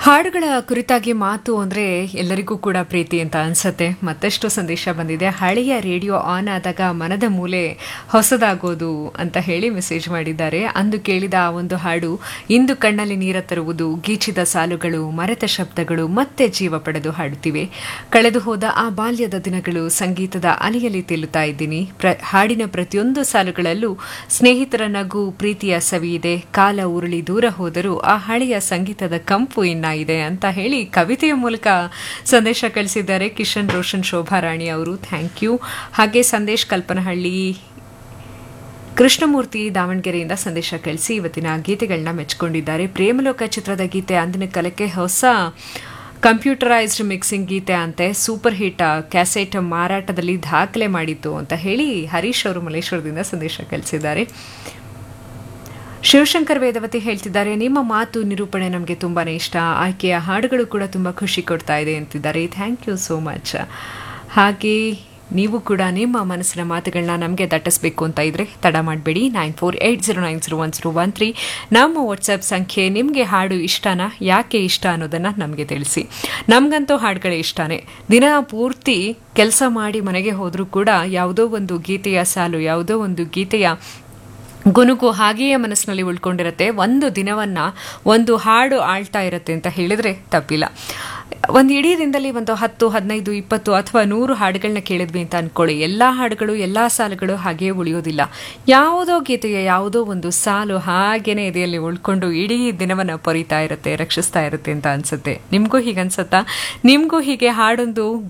ಹಾಡುಗಳ ಕುರಿತಾಗಿ ಮಾತು ಅಂದರೆ ಎಲ್ಲರಿಗೂ ಕೂಡ ಪ್ರೀತಿ ಅಂತ ಅನ್ಸತ್ತೆ ಮತ್ತಷ್ಟು ಸಂದೇಶ ಬಂದಿದೆ ಹಳೆಯ ರೇಡಿಯೋ ಆನ್ ಆದಾಗ ಮನದ ಮೂಲೆ ಹೊಸದಾಗೋದು ಅಂತ ಹೇಳಿ ಮೆಸೇಜ್ ಮಾಡಿದ್ದಾರೆ ಅಂದು ಕೇಳಿದ ಆ ಒಂದು ಹಾಡು ಇಂದು ಕಣ್ಣಲ್ಲಿ ನೀರ ತರುವುದು ಗೀಚಿದ ಸಾಲುಗಳು ಮರೆತ ಶಬ್ದಗಳು ಮತ್ತೆ ಜೀವ ಪಡೆದು ಹಾಡುತ್ತಿವೆ ಕಳೆದು ಹೋದ ಆ ಬಾಲ್ಯದ ದಿನಗಳು ಸಂಗೀತದ ಅಲೆಯಲ್ಲಿ ತೇಲುತ್ತಾ ಇದ್ದೀನಿ ಪ್ರ ಹಾಡಿನ ಪ್ರತಿಯೊಂದು ಸಾಲುಗಳಲ್ಲೂ ಸ್ನೇಹಿತರ ನಗು ಪ್ರೀತಿಯ ಸವಿ ಇದೆ ಕಾಲ ಉರುಳಿ ದೂರ ಹೋದರೂ ಆ ಹಳೆಯ ಸಂಗೀತದ ಕಂಪು ಇನ್ನ ಇದೆ ಅಂತ ಹೇಳಿ ಕವಿತೆಯ ಮೂಲಕ ಸಂದೇಶ ಕಳಿಸಿದ್ದಾರೆ ಕಿಶನ್ ರೋಷನ್ ಶೋಭಾ ರಾಣಿ ಅವರು ಥ್ಯಾಂಕ್ ಯು ಹಾಗೆ ಸಂದೇಶ್ ಕಲ್ಪನಹಳ್ಳಿ ಕೃಷ್ಣಮೂರ್ತಿ ದಾವಣಗೆರೆಯಿಂದ ಸಂದೇಶ ಕಳಿಸಿ ಇವತ್ತಿನ ಗೀತೆಗಳನ್ನ ಮೆಚ್ಚಿಕೊಂಡಿದ್ದಾರೆ ಪ್ರೇಮಲೋಕ ಚಿತ್ರದ ಗೀತೆ ಅಂದಿನ ಕಾಲಕ್ಕೆ ಹೊಸ ಕಂಪ್ಯೂಟರೈಸ್ಡ್ ಮಿಕ್ಸಿಂಗ್ ಗೀತೆ ಅಂತೆ ಸೂಪರ್ ಹಿಟ್ ಕ್ಯಾಸೆಟ್ ಮಾರಾಟದಲ್ಲಿ ದಾಖಲೆ ಮಾಡಿತ್ತು ಅಂತ ಹೇಳಿ ಹರೀಶ್ ಅವರು ಮಲೇಶ್ವರದಿಂದ ಸಂದೇಶ ಕಳಿಸಿದ್ದಾರೆ ಶಿವಶಂಕರ್ ವೇದವತಿ ಹೇಳ್ತಿದ್ದಾರೆ ನಿಮ್ಮ ಮಾತು ನಿರೂಪಣೆ ನಮಗೆ ತುಂಬಾನೇ ಇಷ್ಟ ಆಯ್ಕೆಯ ಹಾಡುಗಳು ಕೂಡ ತುಂಬ ಖುಷಿ ಕೊಡ್ತಾ ಇದೆ ಅಂತಿದ್ದಾರೆ ಥ್ಯಾಂಕ್ ಯು ಸೋ ಮಚ್ ಹಾಗೆ ನೀವು ಕೂಡ ನಿಮ್ಮ ಮನಸ್ಸಿನ ಮಾತುಗಳನ್ನ ನಮಗೆ ದಟ್ಟಿಸ್ಬೇಕು ಅಂತ ಇದ್ರೆ ತಡ ಮಾಡಬೇಡಿ nine four eight zero nine zero one zero one three ನಮ್ಮ ವಾಟ್ಸಪ್ ಸಂಖ್ಯೆ ನಿಮಗೆ ಹಾಡು ಇಷ್ಟನಾ ಯಾಕೆ ಇಷ್ಟ ಅನ್ನೋದನ್ನು ನಮಗೆ ತಿಳಿಸಿ ನಮಗಂತೂ ಹಾಡುಗಳೇ ಇಷ್ಟನೇ ದಿನ ಪೂರ್ತಿ ಕೆಲಸ ಮಾಡಿ ಮನೆಗೆ ಹೋದರೂ ಕೂಡ ಯಾವುದೋ ಒಂದು ಗೀತೆಯ ಸಾಲು ಯಾವುದೋ ಒಂದು ಗೀತೆಯ ಗುನುಗು ಹಾಗೆಯೇ ಮನಸ್ಸಿನಲ್ಲಿ ಉಳ್ಕೊಂಡಿರುತ್ತೆ ಒಂದು ದಿನವನ್ನ ಒಂದು ಹಾಡು ಆಳ್ತಾ ಇರುತ್ತೆ ಅಂತ ಹೇಳಿದ್ರೆ ತಪ್ಪಿಲ್ಲ ಒಂದು ಇಡೀ ದಿನದಲ್ಲಿ ಒಂದು ಹತ್ತು ಹದಿನೈದು ಇಪ್ಪತ್ತು ಅಥವಾ ನೂರು ಹಾಡುಗಳನ್ನ ಕೇಳಿದ್ವಿ ಅಂತ ಅನ್ಕೊಳ್ಳಿ ಎಲ್ಲ ಹಾಡುಗಳು ಎಲ್ಲ ಸಾಲುಗಳು ಹಾಗೆಯೇ ಉಳಿಯೋದಿಲ್ಲ ಯಾವುದೋ ಗೀತೆಯ ಯಾವುದೋ ಒಂದು ಸಾಲು ಹಾಗೇನೆ ಎದೆಯಲ್ಲಿ ಉಳ್ಕೊಂಡು ಇಡೀ ದಿನವನ್ನ ಪೊರಿತಾ ಇರುತ್ತೆ ರಕ್ಷಿಸ್ತಾ ಇರುತ್ತೆ ಅಂತ ಅನ್ಸುತ್ತೆ ನಿಮಗೂ ಹೀಗೆ ಅನ್ಸುತ್ತಾ ನಿಮಗೂ ಹೀಗೆ ಹಾಡೊಂದು